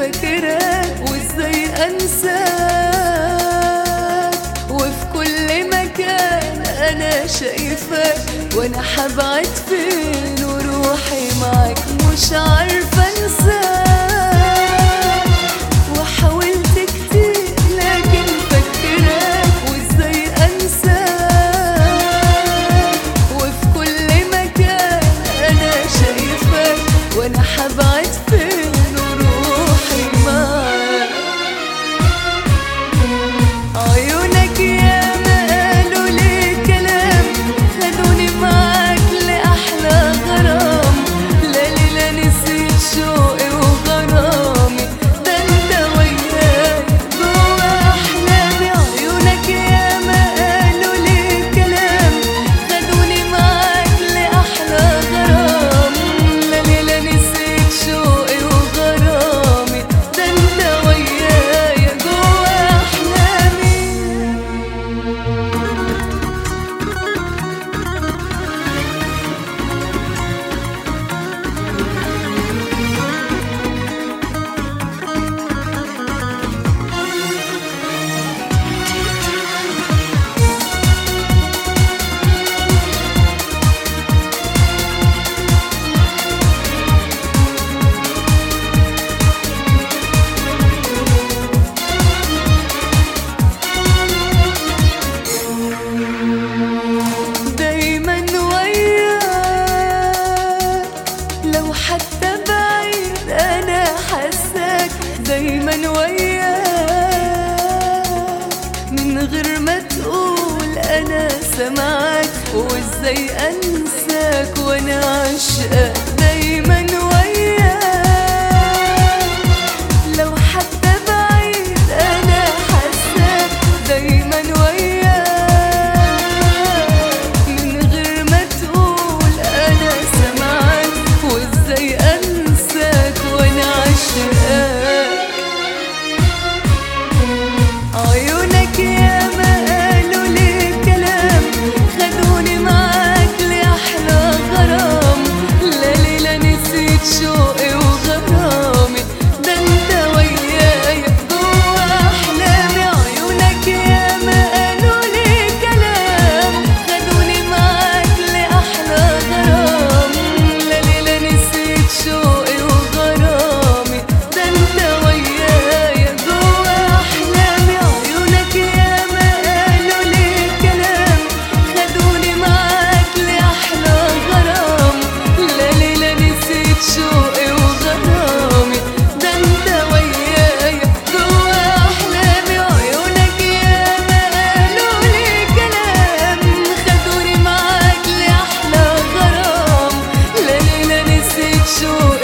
فاكراك وازاي انساك وفي كل مكان انا شايفاك وانا حبعد فين وروحي معاك مش عارفه انساك وحاولت كتير لكن فاكراك وازاي انساك وفي كل مكان انا شايفاك وانا حبعد فين وروحي معاك عيونك يا ما قالوا لي كلام خدوني معاك لأحلى غرام لا ليلة نسيت شوقي وغرامي ده انت وياي جوا أحلامي عيونك يا ما قالوا لي كلام خدوني معاك لأحلى غرام لا ليلة نسيت شوقي وغرامي ده انت وياي جوا أحلامي دايما وياك لو حتى بعيد انا حاساك دايما وياك من غير ما تقول انا سامعاك وازاي انساك وانا عشقك دايما وياك لو حتى بعيد انا حاساك دايما وياك من غير ما تقول انا سامعاك وازاي انساك وانا عشقاك عيونك يا ما قالوا لي كلام خدوني معاك لأحلى غرام لا ليلة نسيت شوقي وغرامي ده انت وياي جوا أحلامي عيونك يا ما قالوا لي كلام خدوني معاك لأحلى غرام لا ليلة نسيت شوقي وغرامي ده انت وياي جوا أحلامي عيونك يا ما قالوا لي كلام خدوني معاك لأحلى غرام لا ليلة نسيت شوقي وغرامي ده انت وياي جوا أحلامي عيونك يا ما قالوا لي كلام خدوني معاك لأحلى غرام لا ليلة نسيت شوقي